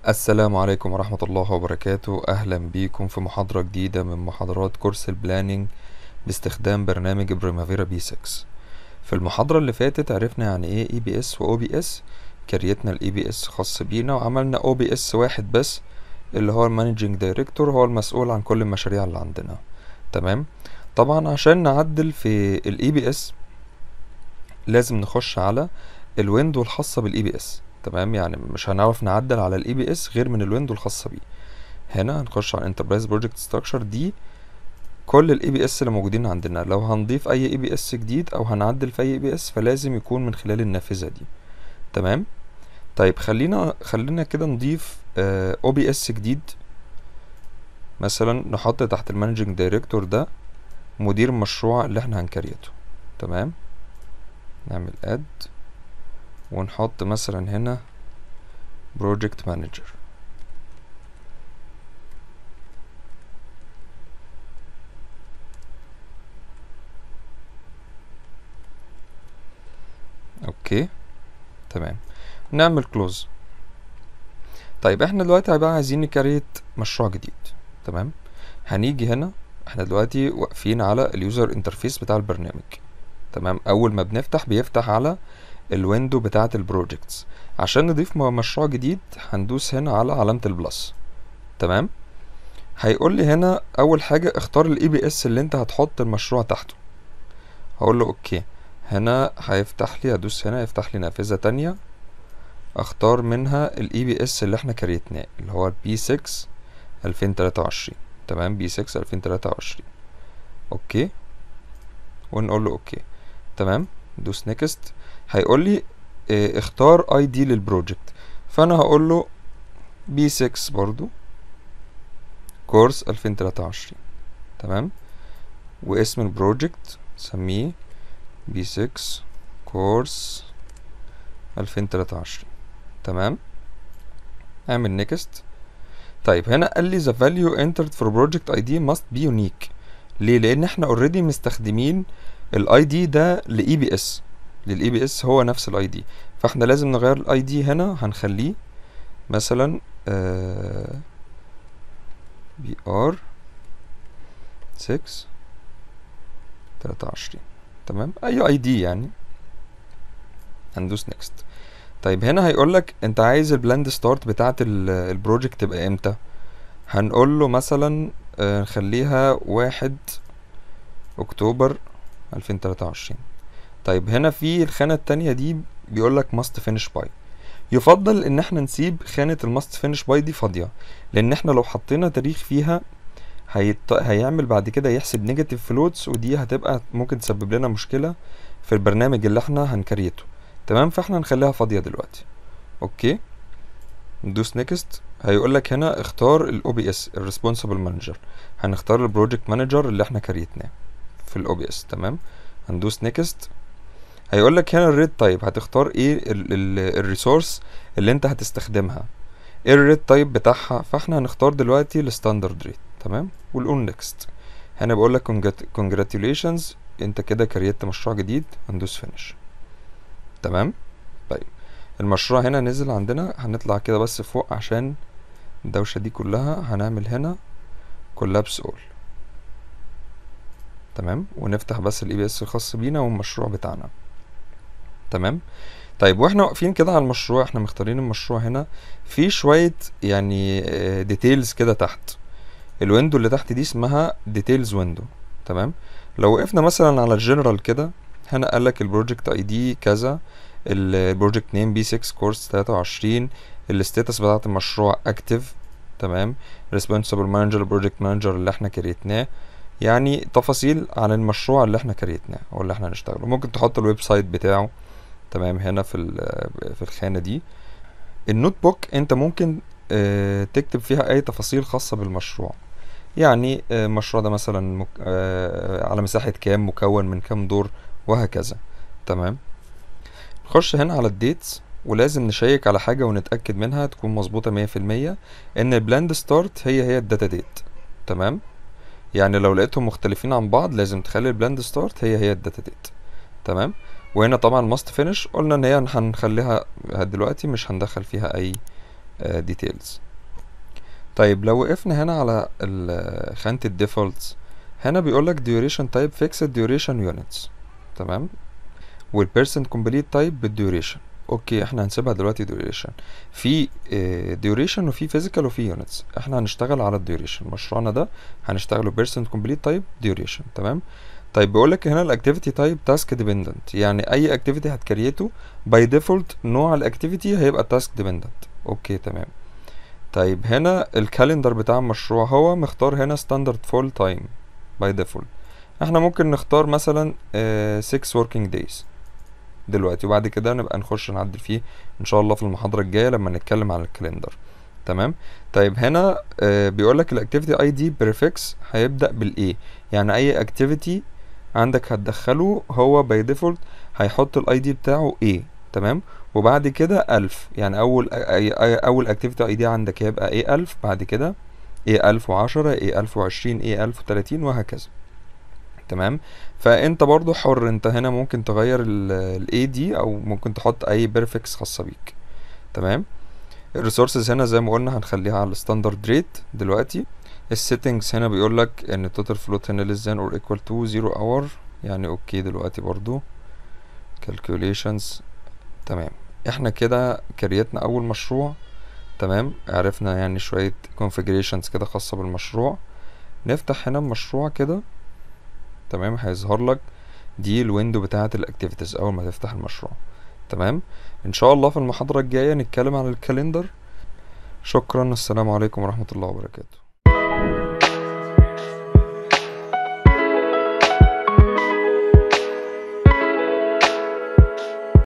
السلام عليكم ورحمة الله وبركاته أهلا بيكم في محاضرة جديدة من محاضرات كورس البلاننج باستخدام برنامج بريمافيرا بي 6 في المحاضرة اللي فاتت عرفنا يعني ايه اي بي اس و او بي اس كريتنا الاي بي اس خاص بينا وعملنا او بي اس واحد بس اللي هو المانجنج دايركتور هو المسؤول عن كل المشاريع اللي عندنا تمام طبعا عشان نعدل في الاي بي اس لازم نخش على الويندو الخاصة بالاي بي اس تمام يعني مش هنعرف نعدل على الاي بي اس غير من الويندو الخاصة بيه هنا هنخش على انتربرايز بروجكت ستراكشر دي كل الاي بي اس اللي موجودين عندنا لو هنضيف اي اي بي اس جديد او هنعدل في اي اي بي اس فلازم يكون من خلال النافذة دي تمام طيب خلينا خلينا كده نضيف او بي اس جديد مثلا نحط تحت المانجنج دايركتور ده مدير المشروع اللي احنا هنكريته تمام نعمل اد ونحط مثلا هنا بروجكت مانجر اوكي تمام نعمل كلوز طيب احنا دلوقتي هيبقى عايزين نكريت مشروع جديد تمام هنيجي هنا احنا دلوقتي واقفين على اليوزر انترفيس بتاع البرنامج تمام اول ما بنفتح بيفتح على الويندو بتاعة البروجكتس عشان نضيف مشروع جديد هندوس هنا على علامة البلس تمام هيقول لي هنا اول حاجة اختار الاي بي اس اللي انت هتحط المشروع تحته هقول له اوكي هنا هيفتح لي ادوس هنا يفتح لي نافذة تانية اختار منها الاي بي اس اللي احنا كريتناه اللي هو البي 6 2023 تمام بي 6 2023 اوكي ونقول له اوكي تمام دوس نيكست هيقول لي اه اختار اي دي للبروجكت فانا هقول له بي 6 برضو كورس 2023 تمام واسم البروجكت سميه بي 6 كورس 2023 تمام اعمل نيكست طيب هنا قال لي the value entered for project ID must be unique ليه لان احنا اوريدي مستخدمين الاي دي ده لاي بي اس للاي بي اس هو نفس الاي دي فاحنا لازم نغير الاي دي هنا هنخليه مثلا بي ار 6 23 تمام اي اي دي يعني هندوس نيكست طيب هنا هيقول لك انت عايز البلاند ستارت بتاعه البروجكت تبقى امتى هنقول له مثلا نخليها واحد اكتوبر 2023 طيب هنا في الخانة التانية دي بيقول لك must finish by يفضل ان احنا نسيب خانة الماست فينش باي دي فاضية لان احنا لو حطينا تاريخ فيها هيط... هيعمل بعد كده يحسب نيجاتيف فلوتس ودي هتبقى ممكن تسبب لنا مشكلة في البرنامج اللي احنا هنكريته تمام فاحنا هنخليها فاضية دلوقتي اوكي ندوس نيكست هيقول لك هنا اختار الاو بي اس الريسبونسبل مانجر هنختار البروجكت مانجر اللي احنا كريتناه في الاو بي اس تمام هندوس نيكست هيقول لك هنا الريد تايب هتختار ايه الريسورس اللي انت هتستخدمها ايه الريد تايب بتاعها فاحنا هنختار دلوقتي الستاندرد ريت تمام ونقول نيكست هنا بقول لك congratulations انت كده كريت مشروع جديد هندوس فينيش تمام طيب المشروع هنا نزل عندنا هنطلع كده بس فوق عشان الدوشة دي كلها هنعمل هنا كولابس اول تمام ونفتح بس الاي بي اس الخاص بينا والمشروع بتاعنا تمام طيب واحنا واقفين كده على المشروع احنا مختارين المشروع هنا في شوية يعني ديتيلز كده تحت الويندو اللي تحت دي اسمها ديتيلز ويندو تمام لو وقفنا مثلا على الجنرال كده هنا قالك البروجكت اي دي كذا البروجكت نيم بي 6 كورس 23 الستاتس بتاعت المشروع اكتف تمام ريسبونسبل مانجر البروجكت مانجر اللي احنا كريتناه يعني تفاصيل عن المشروع اللي احنا كريتناه او اللي احنا هنشتغله ممكن تحط الويب سايت بتاعه تمام هنا في في الخانه دي النوت بوك انت ممكن اه تكتب فيها اي تفاصيل خاصه بالمشروع يعني اه المشروع ده مثلا مك اه على مساحه كام مكون من كام دور وهكذا تمام نخش هنا على الديتس ولازم نشيك على حاجه ونتاكد منها تكون مظبوطه مية في المية ان البلاند ستارت هي هي الداتا ديت تمام يعني لو لقيتهم مختلفين عن بعض لازم تخلي البلاند ستارت هي هي الداتا ديت تمام وهنا طبعا ماست فينش قلنا ان هي هنخليها دلوقتي مش هندخل فيها اي ديتيلز طيب لو وقفنا هنا على ال- خانة الديفولتس هنا بيقولك duration type fixed duration units تمام والبيرسنت كومبليت تايب بالديوريشن اوكي احنا هنسيبها دلوقتي duration في duration وفي physical وفي units احنا هنشتغل على الديوريشن مشروعنا ده هنشتغله بيرسنت كومبليت تايب duration تمام طيب بيقولك هنا الاكتيفيتي تايب تاسك ديبندنت يعني اي اكتيفيتي هتكريته باي ديفولت نوع الاكتيفيتي هيبقى تاسك ديبندنت اوكي تمام طيب هنا الكالندر بتاع المشروع هو مختار هنا ستاندرد فول تايم باي ديفولت احنا ممكن نختار مثلا 6 working days دلوقتي وبعد كده نبقى نخش نعدل فيه ان شاء الله في المحاضرة الجاية لما نتكلم عن الكالندر تمام طيب هنا آه بيقولك الاكتيفيتي اي دي بريفكس هيبدأ بالايه يعني اي اكتيفيتي عندك هتدخله هو باي ديفولت هيحط الاي دي بتاعه ايه تمام وبعد كده ألف يعني أول أي أي أول اكتيفيتي اي دي عندك هيبقى ايه ألف بعد كده ايه ألف وعشرة ايه ألف وعشرين ايه ألف وتلاتين وهكذا تمام فانت برضو حر انت هنا ممكن تغير الاي دي او ممكن تحط اي بيرفكس خاصة بيك تمام الريسورسز هنا زي ما قلنا هنخليها على الستاندرد ريت دلوقتي السيتنجز هنا بيقولك ان التوتال فلوت هنا less than or equal to zero hour يعني اوكي دلوقتي برضو calculations تمام احنا كده كريتنا اول مشروع تمام عرفنا يعني شوية configurations كده خاصة بالمشروع نفتح هنا المشروع كده تمام هيظهر لك دي الويندو بتاعة الاكتيفيتيز اول ما تفتح المشروع تمام ان شاء الله في المحاضرة الجاية نتكلم عن الكالندر شكرا السلام عليكم ورحمة الله وبركاته